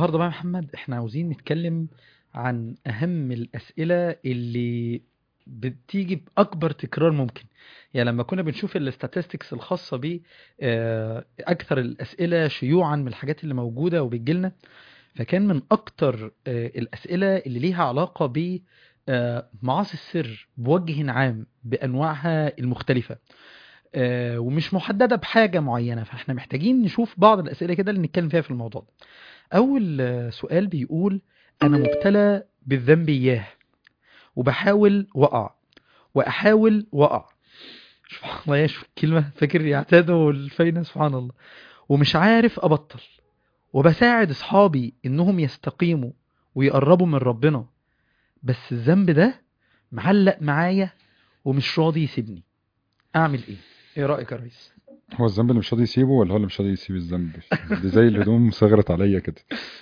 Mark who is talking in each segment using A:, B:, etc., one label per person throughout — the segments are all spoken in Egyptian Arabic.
A: النهارده بقى يا محمد احنا عاوزين نتكلم عن اهم الاسئله اللي بتيجي باكبر تكرار ممكن يعني لما كنا بنشوف الاستاتستكس الخاصه ب آه، اكثر الاسئله شيوعا من الحاجات اللي موجوده وبتجيلنا فكان من اكتر آه، الاسئله اللي ليها علاقه ب آه، معاصي السر بوجه عام بانواعها المختلفه آه، ومش محدده بحاجه معينه فاحنا محتاجين نشوف بعض الاسئله كده اللي نتكلم فيها في الموضوع ده اول آه، سؤال بيقول انا مبتلى بالذنب اياه وبحاول واقع واحاول واقع سبحان الله يا شوف الكلمه فاكر يعتادوا الفاينه سبحان الله ومش عارف ابطل وبساعد اصحابي انهم يستقيموا ويقربوا من ربنا بس الذنب ده معلق معايا ومش راضي يسيبني اعمل ايه ايه رايك يا ريس
B: هو الذنب اللي مش راضي يسيبه ولا هو اللي مش راضي يسيب الذنب دي زي الهدوم صغرت عليا كده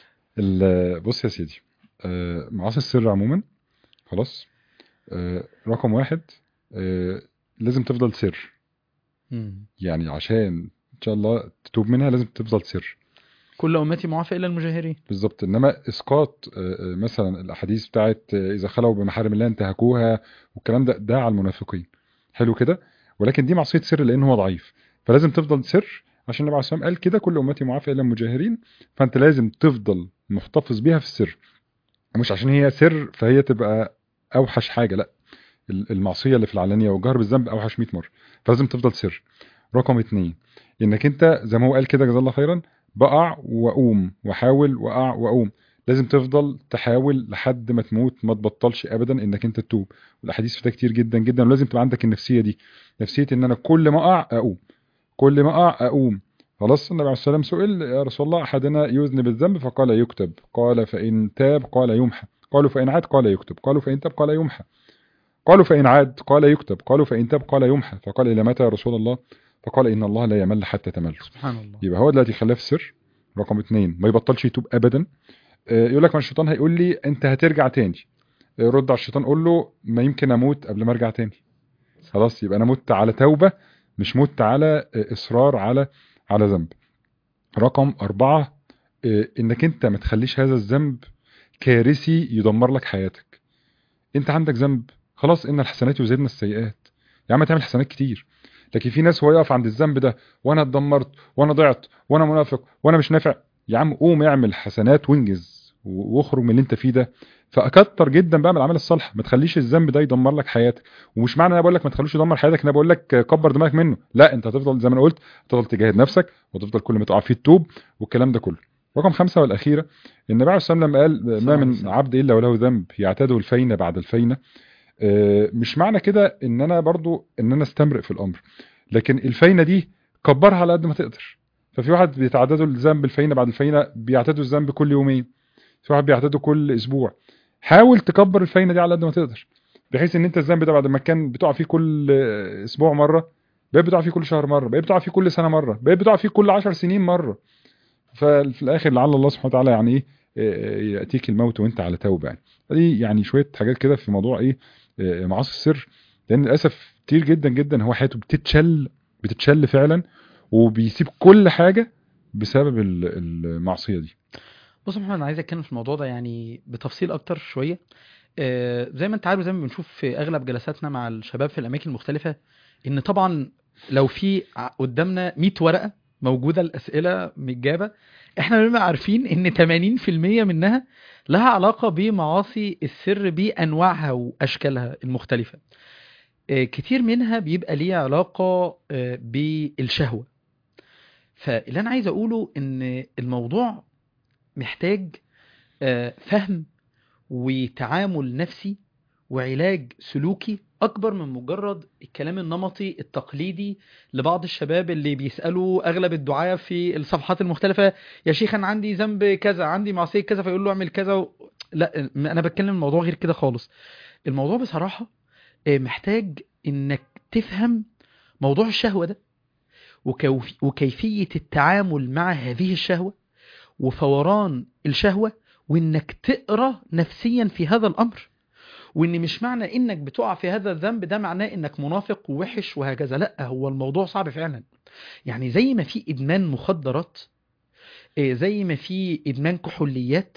B: ال- بص يا سيدي آه، معاصي السر عموما خلاص آه، رقم واحد آه، لازم تفضل سر
A: مم.
B: يعني عشان ان شاء الله تتوب منها لازم تفضل سر
A: كل امتي معافى الا المجاهرين
B: بالظبط انما اسقاط آه، آه، مثلا الاحاديث بتاعت آه، اذا خلوا بمحارم الله انتهكوها والكلام ده ده على المنافقين حلو كده ولكن دي معصيه سر لان هو ضعيف فلازم تفضل سر عشان النبي عليه الصلاه والسلام قال كده كل امتي معافى الا المجاهرين فانت لازم تفضل محتفظ بيها في السر مش عشان هي سر فهي تبقى اوحش حاجه لا ال- المعصيه اللي في العلانيه والجهر بالذنب اوحش 100 مره فلازم تفضل سر رقم اتنين انك انت زي ما هو قال كده جزاه الله خيرا بقع واقوم واحاول واقع واقوم لازم تفضل تحاول لحد ما تموت ما تبطلش ابدا انك انت تتوب والاحاديث في ده كتير جدا جدا ولازم تبقى عندك النفسيه دي نفسيه ان انا كل ما اقع اقوم كل ما اقع اقوم خلاص النبي عليه الصلاه والسلام سئل يا رسول الله احدنا يذنب الذنب فقال يكتب قال فان تاب قال يمحى قالوا فان عاد قال يكتب قالوا فان تاب قال يمحى قالوا فان عاد قال يكتب قالوا فان تاب قال يمحى فقال الى متى يا رسول الله فقال ان الله لا يمل حتى تمل
A: سبحان الله
B: يبقى هو دلوقتي خلاه في السر رقم اتنين ما يبطلش يتوب ابدا آه، يقول لك ما الشيطان هيقول لي انت هترجع تاني آه، رد على الشيطان قول له ما يمكن اموت قبل ما ارجع تاني خلاص يبقى انا مت على توبه مش مت على آه، اصرار على على ذنب رقم أربعة آه، انك انت ما تخليش هذا الذنب كارثي يدمر لك حياتك انت عندك ذنب خلاص ان الحسنات يذهبن السيئات يا عم تعمل حسنات كتير لكن في ناس هو يقف عند الذنب ده وانا اتدمرت وانا ضعت وانا منافق وانا مش نافع يا عم قوم اعمل حسنات وانجز و- واخرج من اللي انت فيه ده فاكتر جدا بقى من الاعمال الصالحه ما تخليش الذنب ده يدمر لك حياتك ومش معنى انا بقول لك ما تخلوش يدمر حياتك ان انا بقول لك كبر دماغك منه لا انت هتفضل زي ما انا قلت هتفضل تجاهد نفسك وتفضل كل ما تقع فيه تتوب والكلام ده كله رقم خمسة والأخيرة النبي عليه الصلاة والسلام لما قال ما
A: الله عليه
B: من
A: وسلم.
B: عبد إلا وله ذنب يعتاده الفينة بعد الفينة آه، مش معنى كده ان انا برضو ان انا استمرئ في الامر لكن الفاينه دي كبرها على قد ما تقدر ففي واحد بيتعددوا الذنب الفاينه بعد الفاينه بيعتادوا الذنب كل يومين في واحد بيعتادوا كل اسبوع حاول تكبر الفاينه دي على قد ما تقدر بحيث ان انت الذنب ده بعد ما كان بتقع فيه كل آه، اسبوع مره بقيت بتقع فيه كل شهر مره بقيت بتقع فيه كل سنه مره بقيت بتقع فيه كل عشر سنين مره ففي الاخر لعل الله سبحانه وتعالى يعني ايه آه، ياتيك الموت وانت على توبه يعني دي يعني شويه حاجات كده في موضوع ايه آه، معاصي السر لان للاسف كتير جدا جدا هو حياته بتتشل بتتشل فعلا وبيسيب كل حاجه بسبب ال- المعصيه دي
A: بص يا محمد انا عايز اتكلم في الموضوع ده يعني بتفصيل اكتر شويه آه، زي ما انت عارف زي ما بنشوف في اغلب جلساتنا مع الشباب في الاماكن المختلفه ان طبعا لو في ع- قدامنا 100 ورقه موجوده الاسئله متجابه احنا بنبقى عارفين ان 80% منها لها علاقه بمعاصي السر بانواعها واشكالها المختلفه آه، كتير منها بيبقى ليه علاقه آه، بالشهوه فاللي انا عايز اقوله ان الموضوع محتاج آه، فهم وتعامل نفسي وعلاج سلوكي اكبر من مجرد الكلام النمطي التقليدي لبعض الشباب اللي بيسالوا اغلب الدعاة في الصفحات المختلفه يا شيخ انا عندي ذنب كذا عندي معصيه كذا فيقول له اعمل كذا و... لا انا بتكلم الموضوع غير كده خالص الموضوع بصراحه آه، محتاج انك تفهم موضوع الشهوه ده وكوف- وكيفيه التعامل مع هذه الشهوه وفوران الشهوة وانك تقرا نفسيا في هذا الامر وان مش معنى انك بتقع في هذا الذنب ده معناه انك منافق ووحش وهكذا لا هو الموضوع صعب فعلا يعني زي ما في ادمان مخدرات إيه زي ما في ادمان كحوليات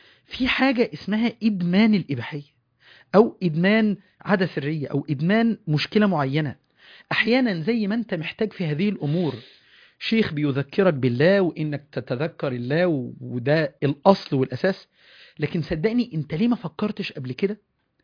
A: في حاجه اسمها ادمان الاباحيه او ادمان عاده سريه او ادمان مشكله معينه احيانا زي ما انت محتاج في هذه الامور شيخ بيذكرك بالله وانك تتذكر الله و- وده الاصل والاساس لكن صدقني انت ليه ما فكرتش قبل كده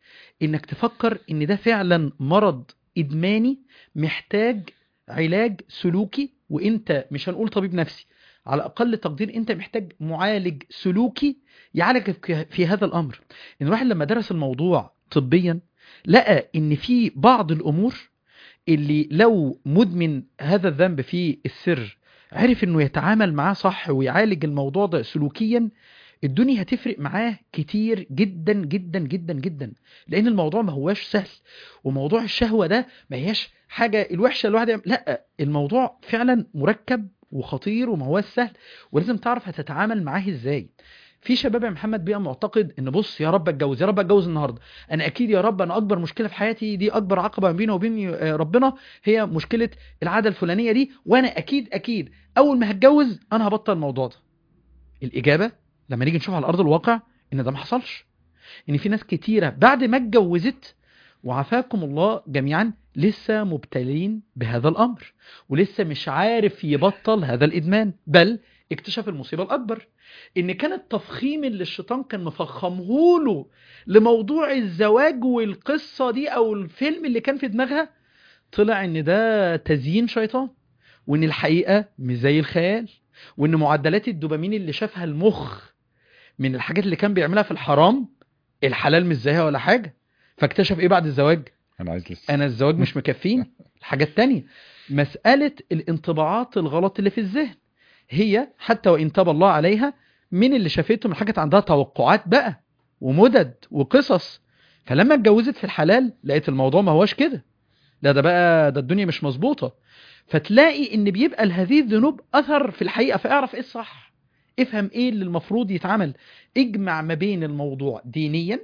A: انك تفكر ان ده فعلا مرض ادماني محتاج علاج سلوكي وانت مش هنقول طبيب نفسي على اقل تقدير انت محتاج معالج سلوكي يعالجك في هذا الامر ان الواحد لما درس الموضوع طبيا لقى ان في بعض الامور اللي لو مدمن هذا الذنب في السر عرف انه يتعامل معاه صح ويعالج الموضوع ده سلوكيا الدنيا هتفرق معاه كتير جدا جدا جدا جدا لان الموضوع ما هواش سهل وموضوع الشهوة ده ما هياش حاجة الوحشة الواحد يعمل لا الموضوع فعلا مركب وخطير وما هواش سهل ولازم تعرف هتتعامل معاه ازاي في شباب يا محمد بيبقى معتقد ان بص يا رب اتجوز يا رب اتجوز النهارده انا اكيد يا رب انا اكبر مشكله في حياتي دي اكبر عقبه ما بيني وبين آه، ربنا هي مشكله العاده الفلانيه دي وانا اكيد اكيد اول ما هتجوز انا هبطل الموضوع ده الاجابه لما نيجي نشوف على ارض الواقع ان ده ما حصلش ان في ناس كتيره بعد ما اتجوزت وعافاكم الله جميعا لسه مبتلين بهذا الامر ولسه مش عارف يبطل هذا الادمان بل اكتشف المصيبه الاكبر ان كان التفخيم اللي الشيطان كان مفخمهوله لموضوع الزواج والقصه دي او الفيلم اللي كان في دماغها طلع ان ده تزيين شيطان وان الحقيقه مش زي الخيال وان معدلات الدوبامين اللي شافها المخ من الحاجات اللي كان بيعملها في الحرام الحلال مش زيها ولا حاجه فاكتشف ايه بعد الزواج
B: انا عايز لسه
A: انا الزواج مش مكفيني الحاجات التانية مسألة الانطباعات الغلط اللي في الذهن هي حتى وإن تاب الله عليها من اللي شافته من حاجات عندها توقعات بقى ومدد وقصص فلما اتجوزت في الحلال لقيت الموضوع ما هواش كده لا ده بقى ده الدنيا مش مظبوطة فتلاقي ان بيبقى لهذه الذنوب اثر في الحقيقة فاعرف ايه الصح افهم ايه اللي المفروض يتعمل اجمع ما بين الموضوع دينيا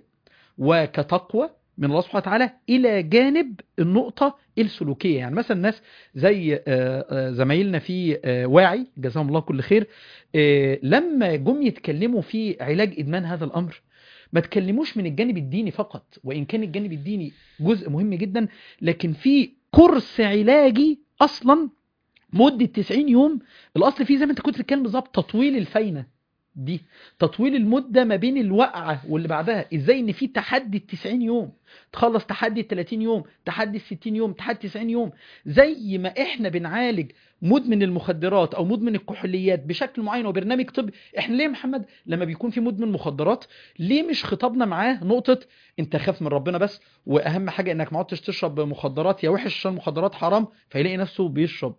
A: وكتقوى من الله سبحانه وتعالى الى جانب النقطه السلوكيه يعني مثلا ناس زي آه، آه، زمايلنا في آه، واعي جزاهم الله كل خير آه، لما جم يتكلموا في علاج ادمان هذا الامر ما تكلموش من الجانب الديني فقط وان كان الجانب الديني جزء مهم جدا لكن في كورس علاجي اصلا مده 90 يوم الاصل فيه زي ما انت كنت بتتكلم بالظبط تطويل الفاينه دي تطويل المده ما بين الوقعه واللي بعدها ازاي ان في تحدي ال 90 يوم تخلص تحدي ال 30 يوم تحدي ال 60 يوم تحدي 90 يوم زي ما احنا بنعالج مدمن المخدرات او مدمن الكحوليات بشكل معين وبرنامج طبي احنا ليه يا محمد لما بيكون في مدمن مخدرات ليه مش خطابنا معاه نقطه انت خاف من ربنا بس واهم حاجه انك ما عدتش تشرب مخدرات يا وحش عشان المخدرات حرام فيلاقي نفسه بيشرب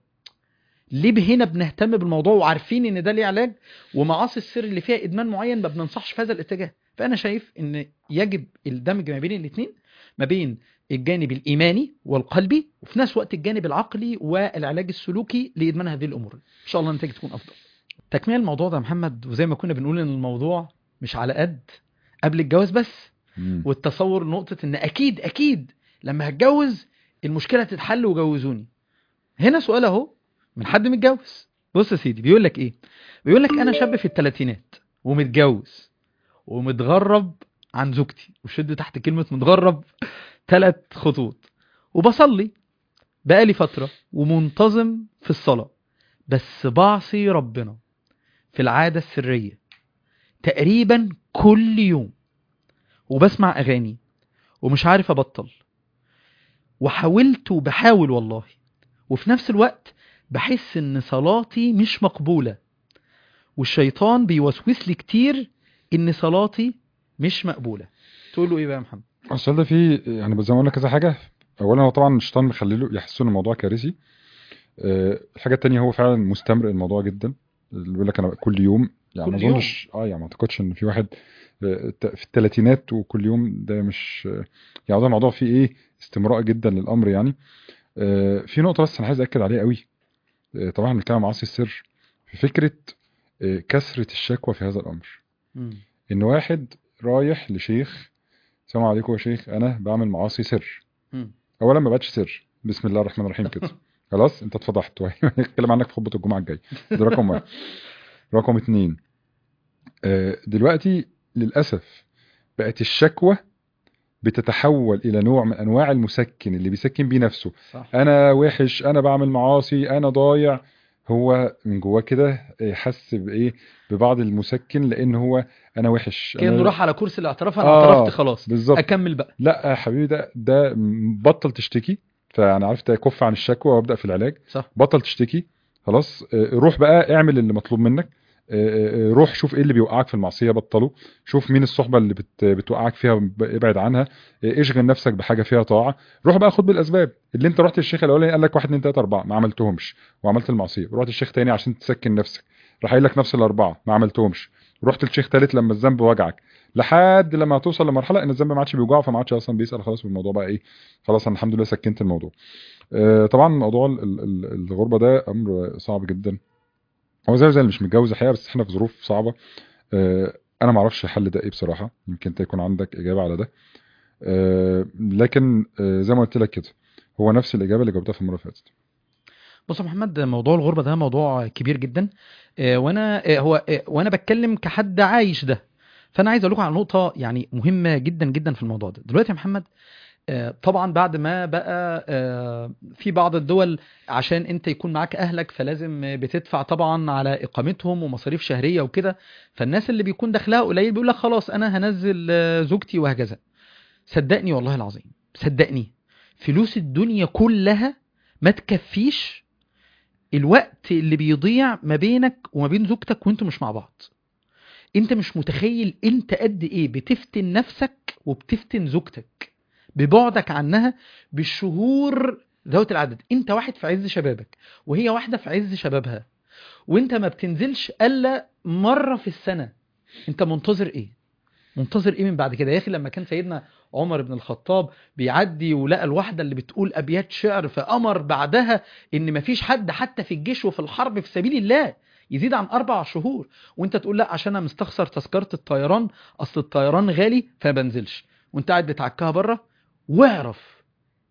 A: ليه هنا بنهتم بالموضوع وعارفين ان ده ليه علاج ومعاصي السر اللي فيها ادمان معين ما بننصحش في هذا الاتجاه فانا شايف ان يجب الدمج ما بين الاثنين ما بين الجانب الايماني والقلبي وفي نفس الوقت الجانب العقلي والعلاج السلوكي لادمان هذه الامور ان شاء الله النتائج تكون افضل تكمله الموضوع ده يا محمد وزي ما كنا بنقول ان الموضوع مش على قد قبل الجواز بس
B: مم.
A: والتصور نقطة ان اكيد اكيد لما هتجوز المشكلة تتحل وجوزوني هنا سؤال اهو من حد متجوز بص يا سيدي بيقول لك ايه بيقول لك انا شاب في الثلاثينات ومتجوز ومتغرب عن زوجتي وشد تحت كلمة متغرب ثلاث خطوط وبصلي بقالي فترة ومنتظم في الصلاة بس بعصي ربنا في العادة السرية تقريبا كل يوم وبسمع اغاني ومش عارف ابطل وحاولت وبحاول والله وفي نفس الوقت بحس ان صلاتي مش مقبولة والشيطان بيوسوس لي كتير ان صلاتي مش مقبولة تقول له ايه بقى يا محمد
B: السؤال ده فيه يعني زي ما قلنا كذا حاجه اولا هو طبعا الشيطان مخلي له يحسسه ان الموضوع كارثي أه الحاجه التانية هو فعلا مستمر الموضوع جدا اللي بيقول لك انا كل يوم يعني ما
A: كل يوم.
B: اظنش اه يعني ما اعتقدش ان في واحد آه، في الثلاثينات وكل يوم ده مش آه، يعني ده الموضوع فيه ايه استمراء جدا للامر يعني آه، في نقطه بس انا عايز اكد عليها قوي آه، طبعا بنتكلم عن معاصي السر في فكره آه، كثره الشكوى في هذا الامر
A: مم.
B: ان واحد رايح لشيخ السلام عليكم يا شيخ انا بعمل معاصي سر
A: مم.
B: اولا ما بقتش سر بسم الله الرحمن الرحيم كده خلاص انت اتفضحت هنتكلم عنك في خطبه الجمعه الجايه ده رقم واحد رقم اتنين آه، دلوقتي للاسف بقت الشكوى بتتحول الى نوع من انواع المسكن اللي بيسكن بيه نفسه
A: صح
B: انا وحش انا بعمل معاصي انا ضايع هو من جواه كده حس بايه ببعض المسكن لان هو انا وحش
A: كانه
B: أنا
A: راح على كرسي الاعتراف انا
B: آه،
A: اعترفت خلاص
B: بالظبط
A: اكمل بقى
B: لا يا حبيبي ده ده بطل تشتكي فانا عرفت كف عن الشكوى وابدا في العلاج
A: صح
B: بطل تشتكي خلاص آه، روح بقى اعمل اللي مطلوب منك آه، آه، روح شوف ايه اللي بيوقعك في المعصيه بطله شوف مين الصحبه اللي بت بتوقعك فيها ب- ابعد عنها آه، اشغل نفسك بحاجه فيها طاعه روح بقى خد بالاسباب اللي انت رحت الشيخ الاولاني قال لك 1 2 3 4 ما عملتهمش وعملت المعصيه رحت الشيخ تاني عشان تسكن نفسك راح قايل لك نفس الاربعه ما عملتهمش رحت الشيخ تالت لما الذنب وجعك لحد لما هتوصل لمرحله ان الذنب ما عادش بيوجعه فما عادش اصلا بيسال خلاص الموضوع بقى ايه خلاص انا الحمد لله سكنت الموضوع آه، طبعا موضوع ال- ال- ال- الغربه ده امر صعب جدا هو زي زي اللي مش متجوز الحقيقه بس احنا في ظروف صعبه آه، انا ما اعرفش الحل ده ايه بصراحه يمكن انت يكون عندك اجابه على ده آه، لكن آه، زي ما قلت لك كده هو نفس الاجابه اللي جاوبتها في المره اللي فاتت
A: بص يا محمد موضوع الغربة ده موضوع كبير جدا آه، وانا آه، هو آه، وانا بتكلم كحد عايش ده فانا عايز اقول لكم على نقطة يعني مهمة جدا جدا في الموضوع ده دلوقتي يا محمد آه، طبعا بعد ما بقى آه، في بعض الدول عشان انت يكون معاك اهلك فلازم آه، بتدفع طبعا على اقامتهم ومصاريف شهرية وكده فالناس اللي بيكون دخلها قليل بيقول لك خلاص انا هنزل آه، زوجتي وهكذا صدقني والله العظيم صدقني فلوس الدنيا كلها ما تكفيش الوقت اللي بيضيع ما بينك وما بين زوجتك وانتوا مش مع بعض انت مش متخيل انت قد ايه بتفتن نفسك وبتفتن زوجتك ببعدك عنها بالشهور ذوات العدد انت واحد في عز شبابك وهي واحدة في عز شبابها وانت ما بتنزلش الا مرة في السنة انت منتظر ايه منتظر ايه من بعد كده يا اخي لما كان سيدنا عمر بن الخطاب بيعدي ولقى الواحدة اللي بتقول ابيات شعر فامر بعدها ان مفيش حد حتى في الجيش وفي الحرب في سبيل الله يزيد عن اربع شهور وانت تقول لا عشان انا مستخسر تذكره الطيران اصل الطيران غالي فما بنزلش وانت قاعد بتعكها بره واعرف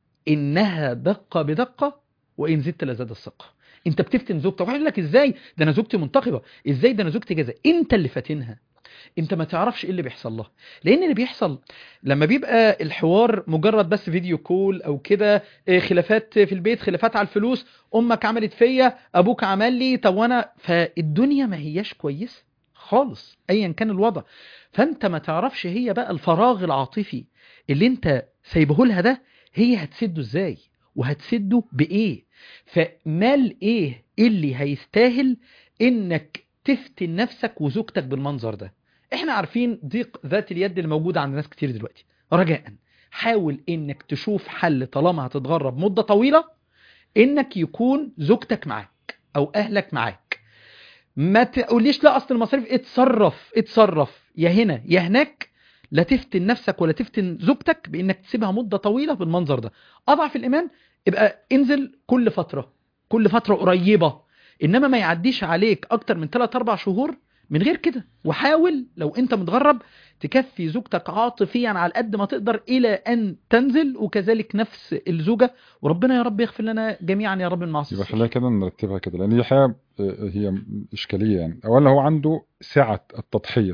A: انها دقه بدقه وان زدت لزاد الثقه انت بتفتن زوجتك واحد يقول لك ازاي ده انا زوجتي منتقبه ازاي ده انا زوجتي كذا انت اللي فاتنها انت ما تعرفش ايه اللي بيحصل لها لان اللي بيحصل لما بيبقى الحوار مجرد بس فيديو كول او كده إيه، خلافات في البيت خلافات على الفلوس امك عملت فيا ابوك عمل لي طب وانا فالدنيا ما هياش كويسه خالص ايا كان الوضع فانت ما تعرفش هي بقى الفراغ العاطفي اللي انت سايبه لها ده هي هتسده ازاي وهتسده بايه فمال ايه اللي هيستاهل انك تفتن نفسك وزوجتك بالمنظر ده احنا عارفين ضيق ذات اليد اللي موجوده عند ناس كتير دلوقتي رجاء حاول انك تشوف حل طالما هتتغرب مده طويله انك يكون زوجتك معاك او اهلك معاك ما تقوليش لا اصل المصاريف اتصرف اتصرف يا هنا يا هناك لا تفتن نفسك ولا تفتن زوجتك بانك تسيبها مده طويله بالمنظر ده اضعف الايمان ابقى انزل كل فتره كل فتره قريبه انما ما يعديش عليك اكتر من 3 4 شهور من غير كده وحاول لو انت متغرب تكفي زوجتك عاطفيا على قد ما تقدر الى ان تنزل وكذلك نفس الزوجه وربنا يا رب يغفر لنا جميعا يا رب المعاصي
B: يبقى
A: الصغيرة.
B: خلينا كده نرتبها كده لان هي حقيقة آه، هي اشكاليه يعني اولا هو عنده سعه التضحيه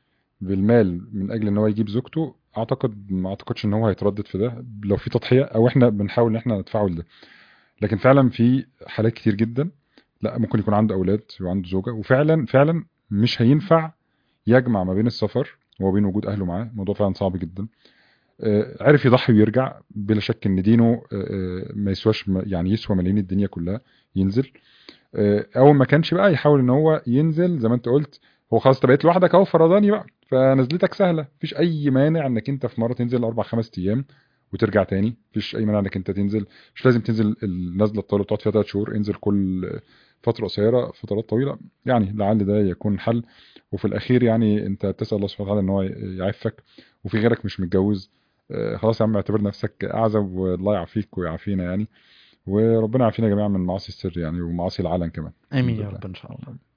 B: بالمال من اجل ان هو يجيب زوجته اعتقد ما اعتقدش ان هو هيتردد في ده لو في تضحيه او احنا بنحاول ان احنا ندفعه لده لكن فعلا في حالات كتير جدا لا ممكن يكون عنده اولاد وعنده زوجه وفعلا فعلا مش هينفع يجمع ما بين السفر وما بين وجود اهله معاه الموضوع فعلا صعب جدا آه، عرف يضحي ويرجع بلا شك ان دينه آه، آه، ما يسواش يعني يسوى ملايين الدنيا كلها ينزل آه، اول ما كانش بقى يحاول ان هو ينزل زي ما انت قلت هو خلاص انت بقيت لوحدك اهو فرضاني بقى فنزلتك سهله مفيش اي مانع انك انت في مره تنزل اربع خمس ايام وترجع تاني مفيش اي مانع انك انت تنزل مش لازم تنزل النزله الطويله تقعد فيها ثلاث شهور انزل كل فتره قصيره فترات طويله يعني لعل ده يكون حل وفي الاخير يعني انت تسال الله سبحانه وتعالى ان هو يعفك وفي غيرك مش متجوز آه، خلاص يا عم اعتبر نفسك اعزب والله يعافيك ويعافينا يعني وربنا يعافينا جميعا من معاصي السر يعني ومعاصي العلن كمان
A: امين
B: الحمد
A: يا
B: لله.
A: رب ان شاء الله